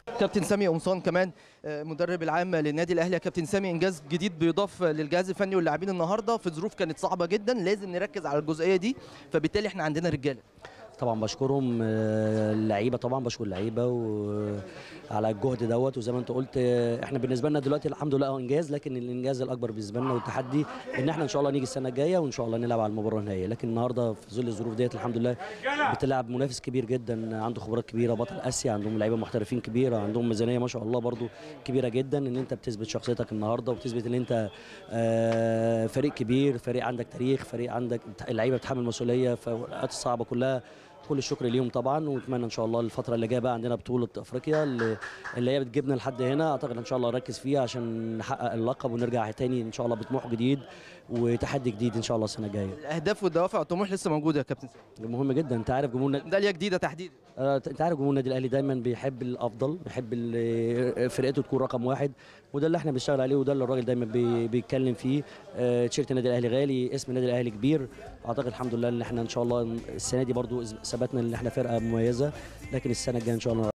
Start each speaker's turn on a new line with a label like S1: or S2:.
S1: كابتن سامي قمصان كمان آه، مدرب العام للنادي الاهلي يا كابتن سامي انجاز جديد بيضاف للجهاز الفني واللاعبين النهارده في ظروف كانت صعبه جدا لازم نركز على الجزئيه دي فبالتالي احنا عندنا رجاله
S2: طبعا بشكرهم آه، اللعيبه طبعا بشكر اللعيبه وعلى الجهد دوت وزي ما انت قلت آه، احنا بالنسبه لنا دلوقتي الحمد لله اه انجاز لكن الانجاز الاكبر بالنسبه لنا والتحدي ان احنا ان شاء الله نيجي السنه الجايه وان شاء الله نلعب على المباراه النهائيه لكن النهارده في ظل الظروف ديت الحمد لله بتلعب منافس كبير جدا عنده خبرات كبيره بطل اسيا عندهم لعيبه محترفين كبيره عندهم ميزانيه ما شاء الله برضو كبيره جدا ان انت بتثبت شخصيتك النهارده وبتثبت ان انت آه، فريق كبير فريق عندك تاريخ فريق عندك اللعيبه بتحمل مسؤوليه في الاوقات الصعبه كلها كل الشكر ليهم طبعا ونتمنى ان شاء الله الفتره اللي جايه بقى عندنا بطوله افريقيا اللي, اللي هي بتجيبنا لحد هنا اعتقد ان شاء الله نركز فيها عشان نحقق اللقب ونرجع تاني ان شاء الله بطموح جديد وتحدي جديد ان شاء الله السنه الجايه
S1: الاهداف والدوافع والطموح لسه موجوده يا كابتن سامي
S2: مهم جدا انت عارف جمهور
S1: ميداليه جديده تحديدا
S2: آه، انت عارف جمهور النادي الاهلي دايما بيحب الافضل بيحب ال- فرقته تكون رقم واحد وده اللي احنا بنشتغل عليه وده اللي الراجل دايما بي- بيتكلم فيه آه، تيشيرت النادي الاهلي غالي اسم النادي الاهلي كبير اعتقد الحمد لله ان احنا ان شاء الله السنه دي برضو ثبتنا ان احنا فرقه مميزه لكن السنه الجايه ان شاء الله